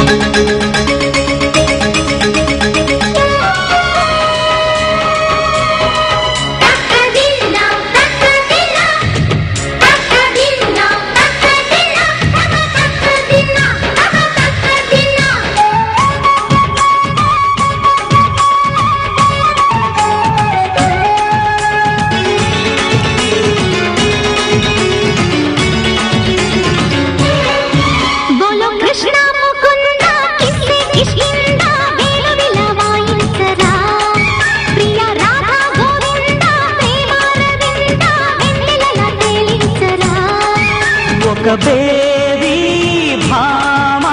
తక్కదిన్నా తక్కదిన్నా తక్కదిన్నా తక్కదిన్నా తక్కదిన్నా తక్కదిన్నా బోలో కృష్ణ ముకుంద కిస్సే కిష్కింద వేలు విలవాయించరా ప్రియ రాధా గోవింద ప్రేమారవింద వెన్నెలల తేలించరా ఒక బేబీ భామా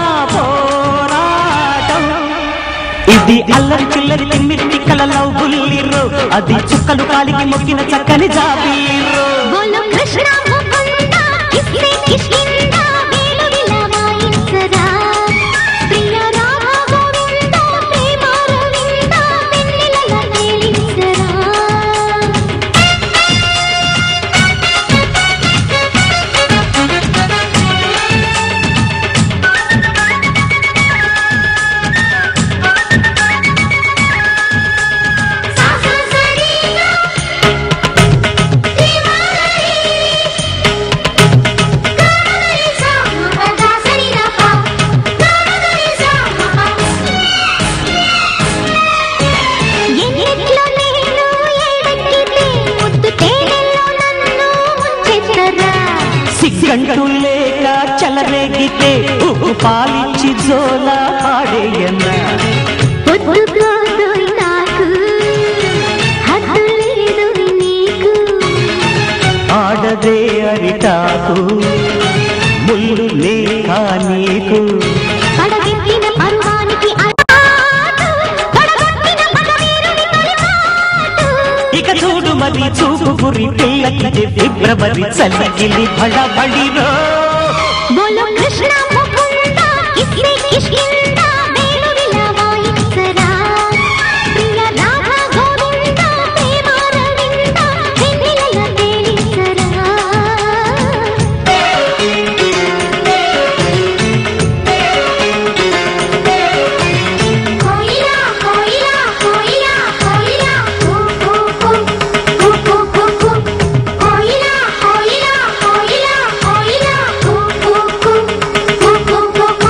పోరాటం ఇది అల్లరి చిల్లరి తిమ్మిరి కలలో బుల్లిర్రు అది చుక్కలు కాలికి మొక్కిన చక్కని జాబీర్రు బోలో కృష్ణ ముకుంద కిస్సే కిష్కింద వేలు విలవాయించరా ప్రియ రాధా గోవింద ప్రేమారవింద వెన్నెలల తేలించరా ఎన్నిట్లో నేను ఎడెక్కితే ముద్దు తేనెల్లో నన్ను ముంచెత్తరా సిగ్గంటూ లేక చలరేగితే ఉప్పు పాలిచ్చి జోల పాడేయన్న పొద్దుకోదోయ్ నాకు హద్దు లేదు నీకు ఆడదే అరిటాకు ముళ్ళు లేక నీకు పడగెత్తిన పరువానికి అలవాటు, పడగొట్టిన మగవీరుని తొలిపాటు. ఇక చూడు మరి చూపు గురి పిల్లకి ఫిబ్రవరి చలిగిలి బడబడిరో బోలో కృష్ణ ముకుంద కిస్సే కిష్కింద వేలు విలవాయించరా ప్రియ రాధా గోవింద ప్రేమారవింద వెన్నెలల తేలించరా కోయిలా కోయిలా కోయిలా కోయిలా కు కు కు కు కు కు కు కోయిలా కోయిలా కోయిలా కోయిలా కు కు కు కు కు కు కు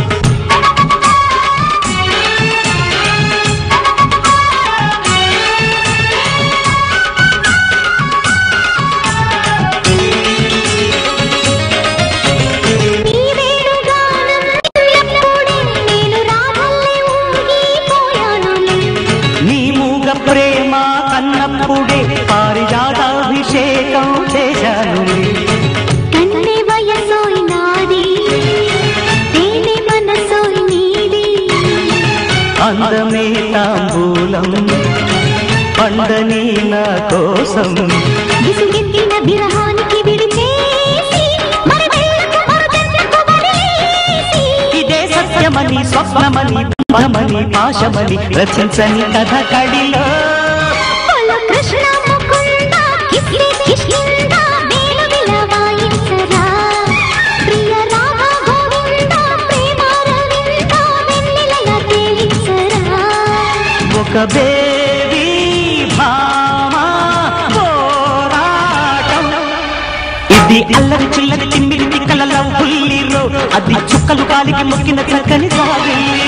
నీ వేణుగానం ఎప్పుడే నేను రాగల్లే ఊగిపోయానులే నీ మూగ ప్రేమ కన్నప్పుడే పారిజాతాభిషేకం చేశాను కన్నె వయసోయ్ నాది తేనె మనసోయ్ నీది అందమే తాంబూలం పండని నా కోసం విసుగెత్తిన విరహానికి విడిచేసి మరి వెళ్ళకు మరుజన్మకు వదిలేసి ఇదే సత్యమని స్వప్నమని మనమని పాశమని రచించని కథ కడిలో బోలో కృష్ణ ముకుంద కిస్సే కిష్కింద వేలు విలవాయించరా ప్రియ రాధా గోవింద ప్రేమారవింద వెన్నెలల తేలించరా ఒక బేబీ భామా పోరాటం ఇది అల్లరి చిల్లరి తిమ్మిరి కలలో బుల్లిరో అది చుక్కలు కాలికి మొక్కిన చక్కని సాగిల్లి